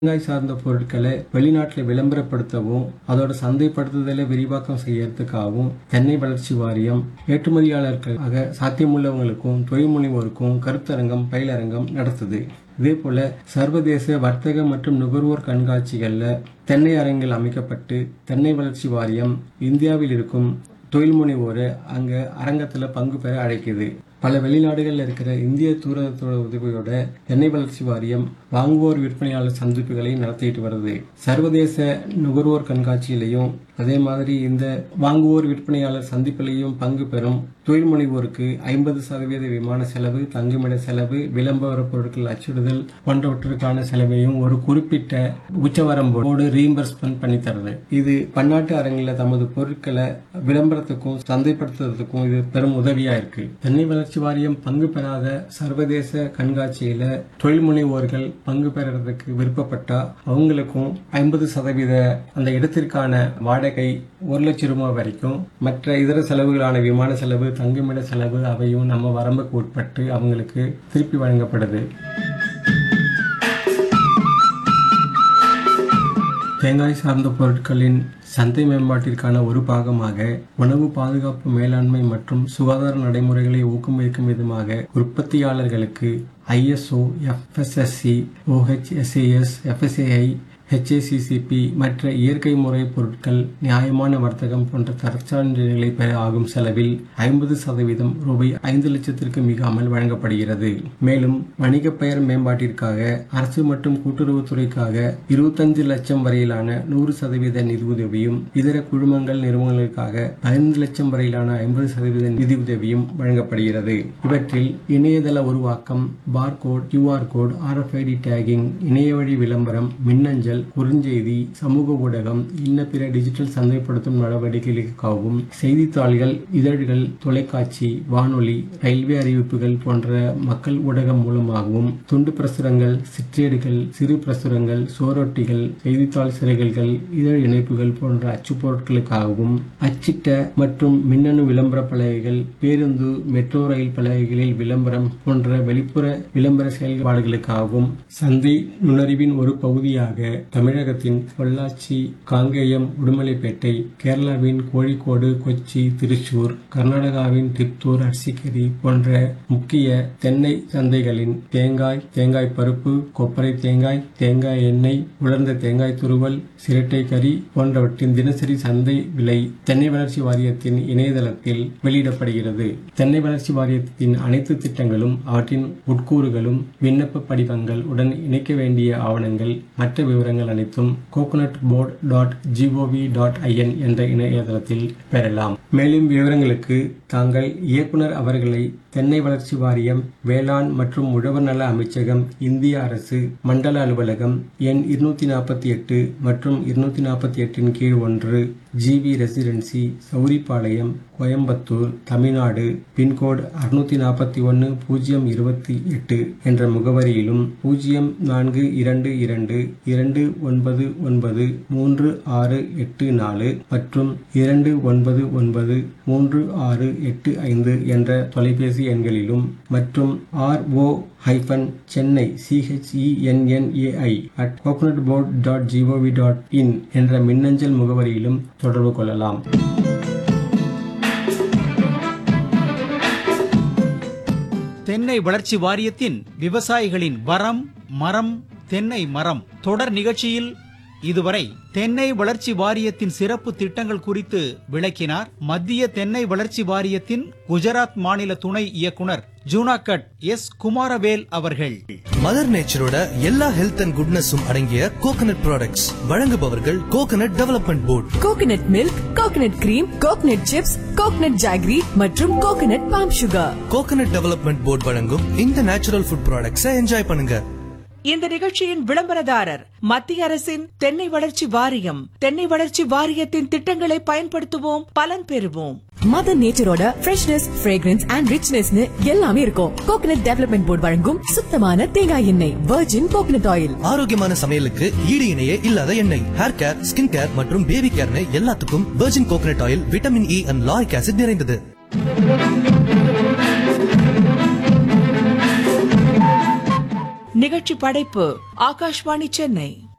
தேங்காய் சார்ந்த பொருட்களை வெளிநாட்டில் விளம்பரப்படுத்தவும் அதோட சந்தைப்படுத்துதலை விரிவாக்கம் செய்யறதுக்காகவும் தென்னை வளர்ச்சி வாரியம் ஏற்றுமதியாளர்களுக்காக சாத்தியமுள்ளவங்களுக்கும் தொழில் முனைவோருக்கும் கருத்தரங்கம் பயிலரங்கம் நடத்துது இதே போல சர்வதேச வர்த்தக மற்றும் நுகர்வோர் கண்காட்சிகள்ல தென்னை அரங்கில் அமைக்கப்பட்டு தென்னை வளர்ச்சி வாரியம் இந்தியாவில் இருக்கும் தொழில் முனைவோரை அங்க அரங்கத்துல பங்கு பெற அழைக்குது பல வெளிநாடுகளில் இருக்கிற இந்திய தூரத்தோட உதவியோட எண்ணெய் வளர்ச்சி வாரியம் வாங்குவோர் விற்பனையாளர் சந்திப்புகளை நடத்திட்டு வருது சர்வதேச நுகர்வோர் கண்காட்சியிலையும் அதே மாதிரி இந்த வாங்குவோர் விற்பனையாளர் சந்திப்பிலையும் பங்கு பெறும் தொழில் முனைவோருக்கு ஐம்பது சதவீத விமான செலவு தங்குமிட செலவு விளம்பர பொருட்கள் அச்சிடுதல் போன்றவற்றுக்கான செலவையும் ஒரு குறிப்பிட்ட உச்சவரம்போடு ரீஇம்பர்ஸ்மெண்ட் பண்ணி தருது இது பன்னாட்டு அரங்கில் தமது பொருட்களை விளம்பரத்துக்கும் சந்தைப்படுத்துறதுக்கும் இது பெரும் உதவியா இருக்கு தென்னை வளர்ச்சி வாரியம் பங்கு பெறாத சர்வதேச கண்காட்சியில தொழில் முனைவோர்கள் பங்கு பெறறதுக்கு விருப்பப்பட்டா அவங்களுக்கும் ஐம்பது சதவீத அந்த இடத்திற்கான வாடகை ஒரு லட்சம் ரூபாய் வரைக்கும் மற்ற இதர செலவுகளான விமான செலவு தங்குமிட செலவு அவையும் நம்ம வரம்புக்கு உட்பட்டு அவங்களுக்கு திருப்பி வழங்கப்படுது தேங்காய் சார்ந்த பொருட்களின் சந்தை மேம்பாட்டிற்கான ஒரு பாகமாக உணவு பாதுகாப்பு மேலாண்மை மற்றும் சுகாதார நடைமுறைகளை ஊக்குவிக்கும் விதமாக உற்பத்தியாளர்களுக்கு ISO FSSC OHSAS FSSAI HACCP மற்ற இயற்கை முறை பொருட்கள் நியாயமான வர்த்தகம் போன்ற தரச்சான்றிதழ்களை பெற ஆகும் செலவில் ஐம்பது சதவீதம் ரூபாய் ஐந்து லட்சத்திற்கு மிகாமல் வழங்கப்படுகிறது மேலும் வணிக பெயர் மேம்பாட்டிற்காக அரசு மற்றும் கூட்டுறவுத்துறைக்காக இருபத்தஞ்சு லட்சம் வரையிலான நூறு சதவீத நிதியுதவியும் இதர குழுமங்கள் நிறுவனங்களுக்காக பதினைந்து லட்சம் வரையிலான ஐம்பது சதவீத நிதியுதவியும் வழங்கப்படுகிறது இவற்றில் இணையதள உருவாக்கம் barcode QR code RFID tagging இணைய வழி விளம்பரம் மின்னஞ்சல் குறுஞ்செய்தி சமூக ஊடகம் இன்ன பிற டிஜிட்டல் சந்தைப்படுத்தும் நடவடிக்கைகளுக்காகவும் செய்தித்தாள்கள் இதழ்கள் தொலைக்காட்சி வானொலி ரயில்வே அறிவிப்புகள் போன்ற மக்கள் ஊடகம் மூலமாகவும் துண்டு பிரசுரங்கள் சிற்றேடுகள் சிறு பிரசுரங்கள் சோரொட்டிகள் செய்தித்தாள் சிறைகள்கள் இதழ் இணைப்புகள் போன்ற அச்சுப் பொருட்களுக்காகவும் அச்சிட்ட மற்றும் மின்னணு விளம்பர பலகைகள் பேருந்து மெட்ரோ ரயில் பலகைகளில் விளம்பரம் போன்ற வெளிப்புற விளம்பர செயல்பாடுகளுக்காகவும் சந்தை நுண்ணறிவின் ஒரு பகுதியாக தமிழகத்தின் பொள்ளாச்சி காங்கேயம் உடுமலைப்பேட்டை கேரளாவின் கோழிக்கோடு கொச்சி திருச்சூர் கர்நாடகாவின் திப்தூர் அர்சிக்கரி போன்ற முக்கிய தென்னை சந்தைகளின் தேங்காய் தேங்காய் பருப்பு கொப்பரை தேங்காய் தேங்காய் எண்ணெய் உலர்ந்த தேங்காய் துருவல் சிரட்டை கறி போன்றவற்றின் தினசரி சந்தை விலை தென்னை வளர்ச்சி வாரியத்தின் இணையதளத்தில் வெளியிடப்படுகிறது தென்னை வளர்ச்சி வாரியத்தின் அனைத்து திட்டங்களும் அவற்றின் உட்கூறுகளும் விண்ணப்ப படிவங்கள் உடன் இணைக்க வேண்டிய ஆவணங்கள் மற்ற விவரங்கள் அனைத்தும் coconut board dot GOV dot IN என்ற இணையதளத்தில் பெறலாம் மேலும் விவரங்களுக்கு தாங்கள் இயக்குனர் அவர்களை தென்னை வளர்ச்சி வாரியம் வேளாண் மற்றும் உழவர் நல அமைச்சகம் இந்திய அரசு மண்டல அலுவலகம் எண் இருநூத்தி நாற்பத்தி எட்டு மற்றும் இருநூத்தி நாற்பத்தி எட்டின் கீழ் ஒன்று GV residency Sowripalayam Coimbatore Tamil Nadu pincode அறுநூத்தி நாற்பத்தி ஒன்று பூஜ்ஜியம் இருபத்தி எட்டு என்ற முகவரியிலும் பூஜ்ஜியம் நான்கு இரண்டு இரண்டு இரண்டு ஒன்பது ஒன்பது மூன்று ஆறு எட்டு நாலு மற்றும் இரண்டு ஒன்பது ஒன்பது மூன்று ஆறு எட்டு ஐந்து என்ற தொலைபேசி எண்களிலும் மற்றும் R O hyphen Chennai CHENNAI at coconut board dot GOV dot IN என்ற மின்னஞ்சல் முகவரியிலும் தொடர்பு கொள்ளலாம் தென்னை வளர்ச்சி வாரியத்தின் விவசாயிகளின் வரம் மரம் தென்னை மரம் தொடர் நிகழ்ச்சியில் இதுவரை தென்னை வளர்ச்சி வாரியத்தின் சிறப்பு திட்டங்கள் குறித்து விளக்கினார் மத்திய தென்னை வளர்ச்சி வாரியத்தின் குஜராத் மாநில துணை இயக்குனர் ஜூனாகட் எஸ் குமாரவேல் அவர்கள் மதர் நேச்சரோட எல்லா ஹெல்த் அண்ட் குட்னஸும் அடங்கிய கோகனட் ப்ராடக்ட்ஸ் வழங்குபவர்கள் coconut development board coconut milk coconut cream coconut chips coconut jaggery மற்றும் coconut palm sugar coconut development board வழங்கும் இந்த நேச்சுரல் ஃபுட் ப்ராடக்ட்ஸை என்ஜாய் பண்ணுங்க இந்த நிகழ்ச்சியின் விளம்பரதாரர் மத்திய அரசின் தென்னை வளர்ச்சி வாரியம் தென்னை வளர்ச்சி வாரியத்தின் திட்டங்களை பயன்படுத்துவோம் பலன் பெறுவோம் மதர் நேச்சரோட ஃப்ரெஷ்னஸ் ஃப்ரேக்ரன்ஸ் அண்ட் ரிச்னஸ்னு எல்லாமே இருக்கும் கோகனட் டெவலப்மெண்ட் போர்டு வழங்கும் சுத்தமான தேங்காய் எண்ணெய் வெர்ஜின் கோகனட் ஆயில் ஆரோக்கியமான சமையலுக்கு ஈடு இணையே இல்லாத எண்ணெய் ஹேர் கேர் ஸ்கின் கேர் மற்றும் பேபி கேர்னு எல்லாத்துக்கும் virgin coconut oil vitamin E and lauric acid நிறைந்தது நிகழ்ச்சி படைப்பு ஆகாஷ்வாணி சென்னை